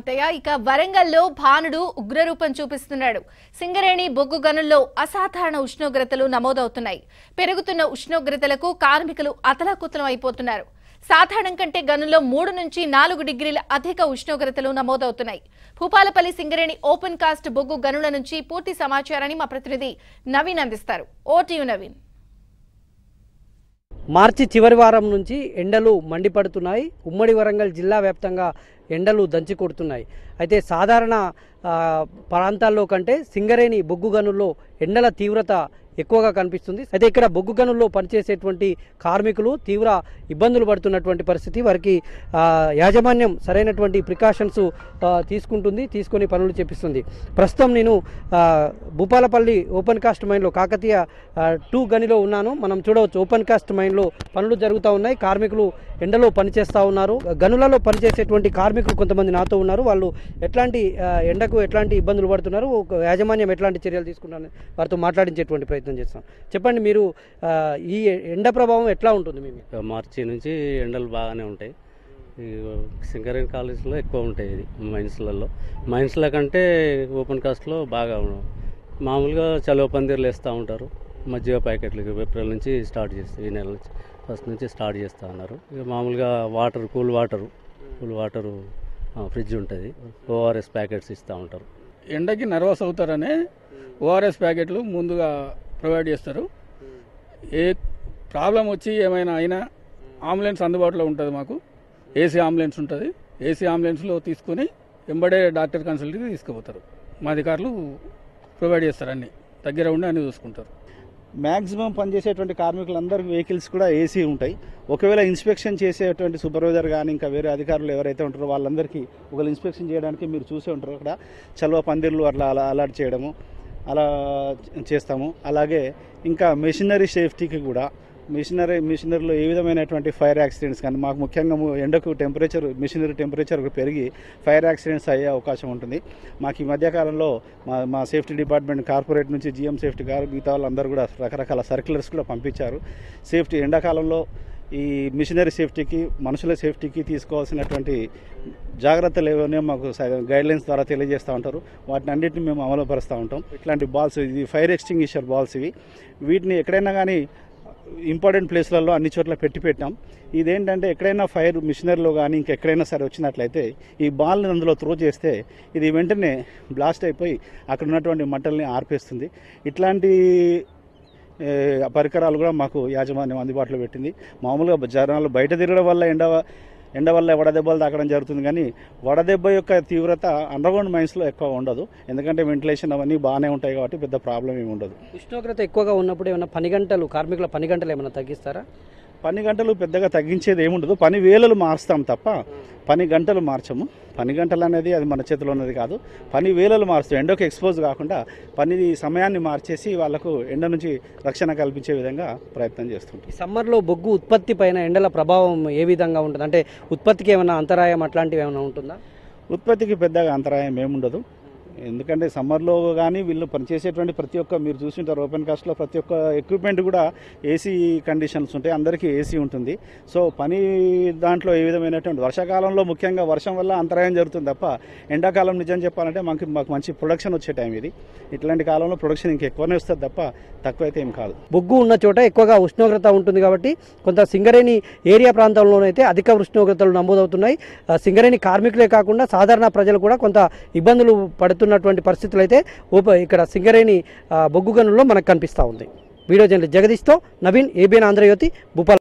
అంతయ్య ఇక వరంగల్లో భానుడు ఉగ్రరూపం చూపిస్తున్నాడు సింగరేణి బొగ్గు గనుల్లో అసాధారణ ఉష్ణోగ్రతలు నమోదవుతున్నాయి పెరుగుతున్న ఉష్ణోగ్రతలకు కార్మికులు అతలాకుతలం అయిపోతున్నారు సాధారణం కంటే గనుల్లో మూడు నుంచి నాలుగు డిగ్రీల అధిక ఉష్ణోగ్రతలు నమోదవుతున్నాయి భూపాలపల్లి సింగరేణి ఓపెన్ కాస్ట్ బొగ్గు గనుల నుంచి పూర్తి సమాచారాన్ని మా ప్రతినిధి నవీన్ అందిస్తారు ఓటీయు నవీన్ మార్చి చివరి వారం నుంచి ఎండలు మండిపడుతున్నాయి ఉమ్మడి వరంగల్ జిల్లా వ్యాప్తంగా ఎండలు దంచి కొడుతున్నాయి అయితే సాధారణ ఆ, ప్రాంతాల్లో కంటే సింగరేణి బొగ్గు గనుల్లో ఎండల తీవ్రత ఎక్కువగా కనిపిస్తుంది అయితే ఇక్కడ బొగ్గు గనుల్లో పనిచేసేటువంటి కార్మికులు తీవ్ర ఇబ్బందులు పడుతున్నటువంటి పరిస్థితి వారికి ఆ, యాజమాన్యం సరైనటువంటి ప్రికాషన్స్ తీసుకుంటుంది తీసుకొని పనులు చేపిస్తుంది ప్రస్తుతం నేను ఆ, భూపాలపల్లి ఓపెన్ కాస్ట్ మైన్లో కాకతీయ ఆ, టూ గనిలో ఉన్నాను మనం చూడవచ్చు ఓపెన్ కాస్ట్ మైన్లో పనులు జరుగుతూ ఉన్నాయి కార్మికులు ఎండలో పనిచేస్తూ ఉన్నారు గనులలో పనిచేసేటువంటి కార్మికులు కొంతమంది నాతో ఉన్నారు వాళ్ళు ఎట్లాంటి ఆ, ఎండకు ఎట్లాంటి ఇబ్బందులు పడుతున్నారు ఒక యాజమాన్యం ఎట్లాంటి చర్యలు తీసుకుంటారని వారితో మాట్లాడించేటువంటి ప్రయత్నం చేస్తాం చెప్పండి మీరు ఆ, ఈ ఎండ ప్రభావం ఎట్లా ఉంటుంది మీ మీద? మార్చి నుంచి ఎండలు బాగానే ఉంటాయి ఈ సింగరేణి కాలేజీలో ఎక్కువ ఉంటాయి ఇది మైన్స్లలో మైన్స్ల కంటే ఓపెన్ కాస్ట్లో బాగా ఉం- మామూలుగా చలువ పందిర్లు వేస్తూ ఉంటారు మజ్జిగ ప్యాకెట్లు ఇక ఏప్రిల్ నుంచి స్టార్ట్ చేస్తారు ఈ నెల నుంచి ఫస్ట్ నుంచి స్టార్ట్ చేస్తూ ఉన్నారు ఇక మామూలుగా water cool water cool water fridge ఉంటుంది ఓఆర్ఎస్ ప్యాకెట్స్ ఇస్తూ ఉంటారు ఎండకి నర్వస్ అవుతారనే ఓఆర్ఎస్ ప్యాకెట్లు ముందుగా ప్రొవైడ్ చేస్తారు ఏ ప్రాబ్లం వచ్చి ఏమైనా అయినా అంబులెన్స్ అందుబాటులో ఉంటుంది మాకు ఏసీ అంబులెన్స్ ఉంటుంది ఏసీ అంబులెన్స్లో తీసుకొని వెంబడే డాక్టర్ కన్సల్ట్కి తీసుకుపోతారు మా అధికారులు ప్రొవైడ్ చేస్తారు అన్ని దగ్గర ఉండి అన్ని చూసుకుంటారు మ్యాక్సిమం పనిచేసేటువంటి కార్మికులందరికీ వెహికల్స్ కూడా ఏసీ ఉంటాయి ఒకవేళ ఇన్స్పెక్షన్ చేసేటువంటి సూపర్వైజర్ కానీ ఇంకా వేరే అధికారులు ఎవరైతే ఉంటారో వాళ్ళందరికీ ఒకవేళ ఇన్స్పెక్షన్ చేయడానికి మీరు చూసే ఉంటారు అక్కడ చల్వ పందిర్లు అట్లా అలా అలర్ట్ చేయడము అలా చేస్తాము అలాగే ఇంకా మెషినరీ సేఫ్టీకి కూడా మిషనరీ మిషనరీలో ఏ విధమైనటువంటి ఫైర్ యాక్సిడెంట్స్ కానీ మాకు ముఖ్యంగా ము- ఎండకు టెంపరేచర్ మిషనరీ టెంపరేచర్ పెరిగి ఫైర్ యాక్సిడెంట్స్ అయ్యే అవకాశం ఉంటుంది మాకు ఈ మధ్యకాలంలో మా మా సేఫ్టీ డిపార్ట్మెంట్ కార్పొరేట్ నుంచి జిఎం సేఫ్టీ గారు మిగతా వాళ్ళందరూ కూడా రకరకాల సర్క్యులర్స్ కూడా పంపించారు సేఫ్టీ ఎండాకాలంలో ఈ మిషనరీ సేఫ్టీకి మనుషుల సేఫ్టీకి తీసుకోవాల్సినటువంటి జాగ్రత్తలు ఏవైనా మాకు గైడ్లైన్స్ ద్వారా తెలియజేస్తూ ఉంటారు వాటిని అన్నింటిని మేము అమలుపరుస్తూ ఉంటాం ఇట్లాంటి బాల్స్ ఇది ఫైర్ ఎక్స్టింగ్విషర్ బాల్స్ ఇవి వీటిని ఎక్కడైనా కానీ ఇంపార్టెంట్ ప్లేస్లలో అన్ని చోట్ల పెట్టి పెట్టాం ఇదేంటంటే ఎక్కడైనా ఫైర్ మిషనరీలో కానీ ఇంకెక్కడైనా సరే వచ్చినట్లయితే ఈ బాల్ని అందులో త్రో చేస్తే ఇది వెంటనే బ్లాస్ట్ అయిపోయి అక్కడ ఉన్నటువంటి మంటల్ని ఆర్పేస్తుంది ఇట్లాంటి ఏ, పరికరాలు కూడా మాకు యాజమాన్యం అందుబాటులో పెట్టింది మామూలుగా జనాలు బయట తిరగడం వల్ల ఎండ ఎండ వల్ల వడదెబ్బలు తాకడం జరుగుతుంది కానీ వడదెబ్బ యొక్క తీవ్రత అండర్గ్రౌండ్ మైన్స్లో ఎక్కువ ఉండదు ఎందుకంటే వెంటిలేషన్ అవన్నీ బాగానే ఉంటాయి కాబట్టి పెద్ద ప్రాబ్లం ఏమి ఉండదు ఉష్ణోగ్రత ఎక్కువగా ఉన్నప్పుడు ఏమైనా పని గంటలు కార్మికుల పని గంటలు ఏమైనా తగ్గిస్తారా పని గంటలు పెద్దగా తగ్గించేది ఏముండదు పని వేళలు మారుస్తాం తప్ప పని గంటలు మార్చము పని గంటలు అనేది అది మన చేతిలో ఉన్నది కాదు పని వేళలు మారుస్తాం ఎండకు ఎక్స్పోజ్ కాకుండా పని సమయాన్ని మార్చేసి వాళ్ళకు ఎండ నుంచి రక్షణ కల్పించే విధంగా ప్రయత్నం చేస్తుంటాం ఈ సమ్మర్లో బొగ్గు ఉత్పత్తి పైన ఎండల ప్రభావం ఏ విధంగా ఉంటుంది అంటే ఉత్పత్తికి ఏమైనా అంతరాయం అట్లాంటివి ఏమైనా ఉంటుందా ఉత్పత్తికి పెద్దగా అంతరాయం ఏముండదు ఎందుకంటే సమ్మర్లో కానీ వీళ్ళు పనిచేసేటువంటి ప్రతి ఒక్క మీరు చూసింటారు ఓపెన్ కాస్ట్లో ప్రతి ఒక్క ఎక్విప్మెంట్ కూడా ఏసీ కండిషన్స్ ఉంటాయి అందరికీ ఏసీ ఉంటుంది సో పని దాంట్లో ఏ విధమైనటువంటి వర్షాకాలంలో ముఖ్యంగా వర్షం వల్ల అంతరాయం జరుగుతుంది తప్ప ఎండాకాలం నిజం చెప్పాలంటే మాకు మాకు మంచి ప్రొడక్షన్ వచ్చే టైం ఇది ఇట్లాంటి కాలంలో ప్రొడక్షన్ ఇంకెక్కువనే వస్తుంది తప్ప తక్కువైతే ఏం కాదు బొగ్గు ఉన్న చోట ఎక్కువగా ఉష్ణోగ్రత ఉంటుంది కాబట్టి కొంత సింగరేణి ఏరియా ప్రాంతంలోనైతే అధిక ఉష్ణోగ్రతలు నమోదవుతున్నాయి ఆ, సింగరేణి కార్మికులే కాకుండా సాధారణ ప్రజలు కూడా కొంత ఇబ్బందులు పడుతున్నటువంటి పరిస్థితులు అయితే ఓప ఇక్కడ సింగరేణి ఆ, బొగ్గు గనుల్లో మనకు కనిపిస్తూ ఉంది వీడియో జర్నలిస్ట్ జగదీష్తో నవీన్ ఏబిఎన్ ఆంధ్రజ్యోతి భూపాల్